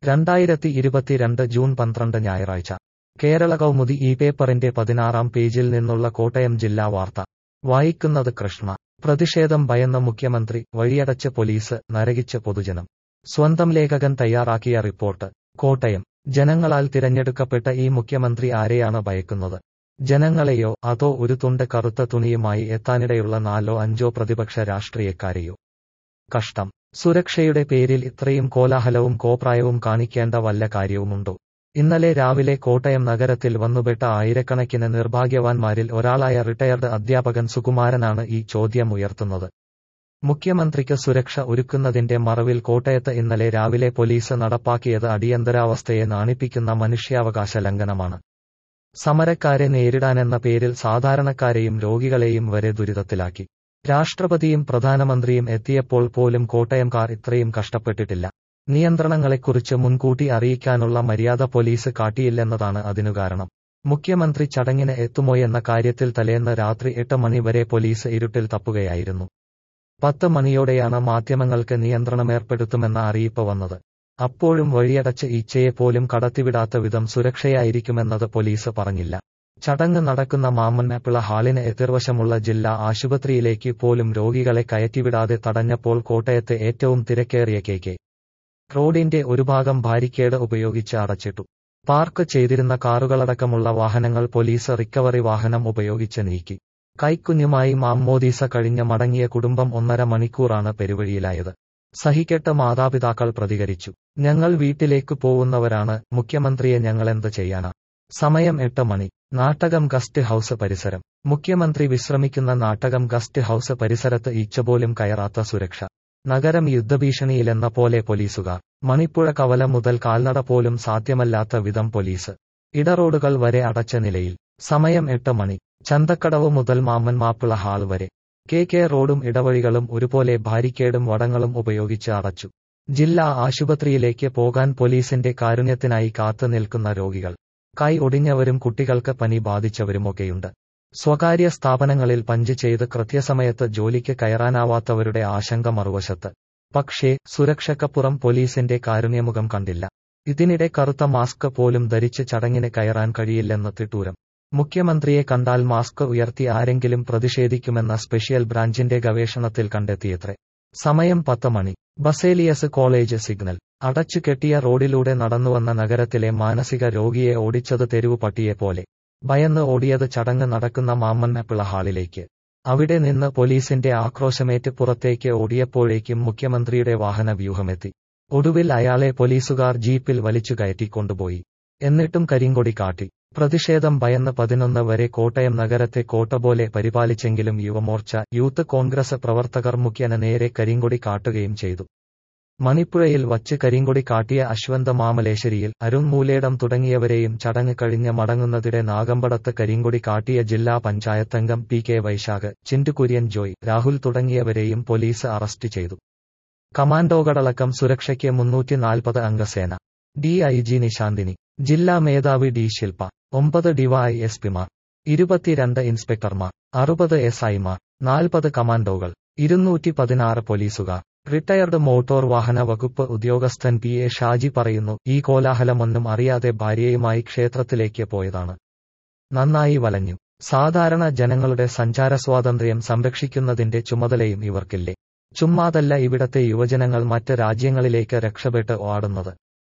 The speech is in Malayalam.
രണ്ടായിരത്തി ഇരുപത്തിരണ്ട് ജൂൺ പന്ത്രണ്ട് ഞായറാഴ്ച കേരള കൗമുദി ഈ പേപ്പറിന്റെ പതിനാറാം പേജിൽ നിന്നുള്ള കോട്ടയം ജില്ലാ വാർത്ത വായിക്കുന്നത് കൃഷ്ണ പ്രതിഷേധം ഭയന്ന മുഖ്യമന്ത്രി വഴിയടച്ച് പോലീസ് നരകിച്ച് പൊതുജനം സ്വന്തം ലേഖകൻ തയ്യാറാക്കിയ റിപ്പോർട്ട് കോട്ടയം ജനങ്ങളാൽ തിരഞ്ഞെടുക്കപ്പെട്ട ഈ മുഖ്യമന്ത്രി ആരെയാണ് ഭയക്കുന്നത് ജനങ്ങളെയോ അതോ ഒരു തുണ്ട് കറുത്ത തുണിയുമായി എത്താനിടയുള്ള നാലോ അഞ്ചോ പ്രതിപക്ഷ രാഷ്ട്രീയക്കാരെയോ കഷ്ടം സുരക്ഷയുടെ പേരിൽ ഇത്രയും കോലാഹലവും കോപ്രായവും കാണിക്കേണ്ട വല്ല കാര്യവുമുണ്ടോ ഇന്നലെ രാവിലെ കോട്ടയം നഗരത്തിൽ വന്നുപെട്ട ആയിരക്കണക്കിന് നിർഭാഗ്യവാന്മാരിൽ ഒരാളായ റിട്ടയർഡ് അധ്യാപകൻ സുകുമാരനാണ് ഈ ചോദ്യം ഉയർത്തുന്നത് മുഖ്യമന്ത്രിക്ക് സുരക്ഷ ഒരുക്കുന്നതിന്റെ മറവിൽ കോട്ടയത്ത് ഇന്നലെ രാവിലെ പോലീസ് നടപ്പാക്കിയത് അടിയന്തരാവസ്ഥയെ നാണിപ്പിക്കുന്ന മനുഷ്യാവകാശ ലംഘനമാണ് സമരക്കാരെ നേരിടാനെന്ന പേരിൽ സാധാരണക്കാരെയും രോഗികളെയും വരെ ദുരിതത്തിലാക്കി രാഷ്ട്രപതിയും പ്രധാനമന്ത്രിയും എത്തിയപ്പോൾ പോലും കോട്ടയംകാർ ഇത്രയും കഷ്ടപ്പെട്ടിട്ടില്ല നിയന്ത്രണങ്ങളെക്കുറിച്ച് മുൻകൂട്ടി അറിയിക്കാനുള്ള മര്യാദ പോലീസ് കാട്ടിയില്ലെന്നതാണ് അതിനു കാരണം മുഖ്യമന്ത്രി ചടങ്ങിന് എത്തുമോയെന്ന കാര്യത്തിൽ തലേന്ന് രാത്രി എട്ട് മണി വരെ പോലീസ് ഇരുട്ടിൽ തപ്പുകയായിരുന്നു പത്ത് മണിയോടെയാണ് മാധ്യമങ്ങൾക്ക് നിയന്ത്രണമേർപ്പെടുത്തുമെന്ന അറിയിപ്പ് വന്നത് അപ്പോഴും വഴിയടച്ച് ഈച്ചയെ പോലും കടത്തിവിടാത്ത വിധം സുരക്ഷയായിരിക്കുമെന്നത് പോലീസ് പറഞ്ഞില്ല ചടങ്ങ് നടക്കുന്ന മാമന്നപ്പിള ഹാളിന് എതിർവശമുള്ള ജില്ലാ ആശുപത്രിയിലേക്ക് പോലും രോഗികളെ കയറ്റിവിടാതെ തടഞ്ഞപ്പോൾ കോട്ടയത്തെ ഏറ്റവും തിരക്കേറിയ കെ കെ റോഡിന്റെ ഒരു ഭാഗം ബാരിക്കേഡ് ഉപയോഗിച്ച് അടച്ചിട്ടു പാർക്ക് ചെയ്തിരുന്ന കാറുകളടക്കമുള്ള വാഹനങ്ങൾ പോലീസ് റിക്കവറി വാഹനം ഉപയോഗിച്ച് നീക്കി കൈക്കുഞ്ഞുമായി മാമ്മോദീസ കഴിഞ്ഞ് മടങ്ങിയ കുടുംബം ഒന്നര മണിക്കൂറാണ് പെരുവഴിയിലായത് സഹിക്കെട്ട് മാതാപിതാക്കൾ പ്രതികരിച്ചു ഞങ്ങൾ വീട്ടിലേക്ക് പോവുന്നവരാണ് മുഖ്യമന്ത്രിയെ ഞങ്ങളെന്ത് ചെയ്യാനാ സമയം എട്ട് മണി നാട്ടകം ഗസ്റ്റ് ഹൌസ് പരിസരം മുഖ്യമന്ത്രി വിശ്രമിക്കുന്ന നാട്ടകം ഗസ്റ്റ് ഹൌസ് പരിസരത്ത് ഈച്ചപോലും കയറാത്ത സുരക്ഷ നഗരം യുദ്ധഭീഷണിയിലെന്ന പോലെ പോലീസുകാർ മണിപ്പുഴ കവല മുതൽ കാൽനട പോലും സാധ്യമല്ലാത്ത വിധം പോലീസ് ഇടറോഡുകൾ വരെ അടച്ച നിലയിൽ സമയം എട്ട് മണി ചന്തക്കടവ് മുതൽ മാമൻ മാപ്പിള ഹാൾ വരെ കെ കെ റോഡും ഇടവഴികളും ഒരുപോലെ ബാരിക്കേഡും വടങ്ങളും ഉപയോഗിച്ച് അടച്ചു ജില്ലാ ആശുപത്രിയിലേക്ക് പോകാൻ പോലീസിന്റെ കാരുണ്യത്തിനായി കാത്തു നിൽക്കുന്ന രോഗികൾ കൈ ഒടിഞ്ഞവരും കുട്ടികൾക്ക് പനി ബാധിച്ചവരുമൊക്കെയുണ്ട് സ്വകാര്യ സ്ഥാപനങ്ങളിൽ പഞ്ച് ചെയ്ത് കൃത്യസമയത്ത് ജോലിക്ക് കയറാനാവാത്തവരുടെ ആശങ്ക മറുവശത്ത് പക്ഷേ സുരക്ഷക്കപ്പുറം പോലീസിന്റെ കാരുണ്യമുഖം കണ്ടില്ല ഇതിനിടെ കറുത്ത മാസ്ക് പോലും ധരിച്ച് ചടങ്ങിന് കയറാൻ കഴിയില്ലെന്ന് തിട്ടൂരം മുഖ്യമന്ത്രിയെ കണ്ടാൽ മാസ്ക് ഉയർത്തി ആരെങ്കിലും പ്രതിഷേധിക്കുമെന്ന സ്പെഷ്യൽ ബ്രാഞ്ചിന്റെ ഗവേഷണത്തിൽ കണ്ടെത്തിയത്രേ സമയം പത്ത് മണി ബസേലിയസ് കോളേജ് സിഗ്നൽ അടച്ചു കെട്ടിയ റോഡിലൂടെ നടന്നുവന്ന നഗരത്തിലെ മാനസിക രോഗിയെ ഓടിച്ചത് തെരുവു പട്ടിയെ പോലെ ഭയന്ന് ഓടിയത് ചടങ്ങ് നടക്കുന്ന മാമന്നപ്പിള ഹാളിലേക്ക് അവിടെ നിന്ന് പോലീസിന്റെ ആക്രോശമേറ്റ് പുറത്തേക്ക് ഓടിയപ്പോഴേക്കും മുഖ്യമന്ത്രിയുടെ വാഹന വ്യൂഹമെത്തി ഒടുവിൽ അയാളെ പോലീസുകാർ ജീപ്പിൽ വലിച്ചു കയറ്റിക്കൊണ്ടുപോയി എന്നിട്ടും കരിങ്കൊടി കാട്ടി പ്രതിഷേധം ഭയന്ന് പതിനൊന്ന് വരെ കോട്ടയം നഗരത്തെ കോട്ട പോലെ പരിപാലിച്ചെങ്കിലും യുവമോർച്ച യൂത്ത് കോൺഗ്രസ് പ്രവർത്തകർ മുഖ്യന് നേരെ കരിങ്കൊടി കാട്ടുകയും ചെയ്തു മണിപ്പുഴയിൽ വച്ച് കരിങ്കൊടി കാട്ടിയ അശ്വന്ത മാമലേശ്വരിയിൽ അരുൺ മൂലേടം തുടങ്ങിയവരെയും ചടങ്ങ് കഴിഞ്ഞ് മടങ്ങുന്നതിടെ നാഗമ്പടത്ത് കരിങ്കൊടി കാട്ടിയ ജില്ലാ പഞ്ചായത്തംഗം P K Vaishakh Chintu Kurian Joy Rahul തുടങ്ങിയവരെയും പോലീസ് അറസ്റ്റ് ചെയ്തു കമാൻഡോകളടക്കം സുരക്ഷയ്ക്ക് മുന്നൂറ്റി നാൽപ്പത് അംഗസേന ഡി ഐ ജി നിശാന്തിനി ജില്ലാ മേധാവി ഡി ശില്പ ഒമ്പത് ഡിവൈ എസ് പിമാർ ഇരുപത്തിരണ്ട് ഇൻസ്പെക്ടർമാർ അറുപത് എസ് ഐമാർ നാൽപ്പത് കമാൻഡോകൾ ഇരുന്നൂറ്റി പതിനാറ് പോലീസുകാർ റിട്ടയർഡ് മോട്ടോർ വാഹന വകുപ്പ് ഉദ്യോഗസ്ഥൻ പി എ ഷാജി പറയുന്നു ഈ കോലാഹലമൊന്നും അറിയാതെ ഭാര്യയുമായി ക്ഷേത്രത്തിലേക്ക് പോയതാണ് നന്നായി വലഞ്ഞു സാധാരണ ജനങ്ങളുടെ സഞ്ചാര സ്വാതന്ത്ര്യം സംരക്ഷിക്കുന്നതിന്റെ ചുമതലയും ഇവർക്കില്ലേ ചുമ്മാതല്ല ഇവിടത്തെ യുവജനങ്ങൾ മറ്റ് രാജ്യങ്ങളിലേക്ക് രക്ഷപ്പെട്ട് ഓടുന്നത്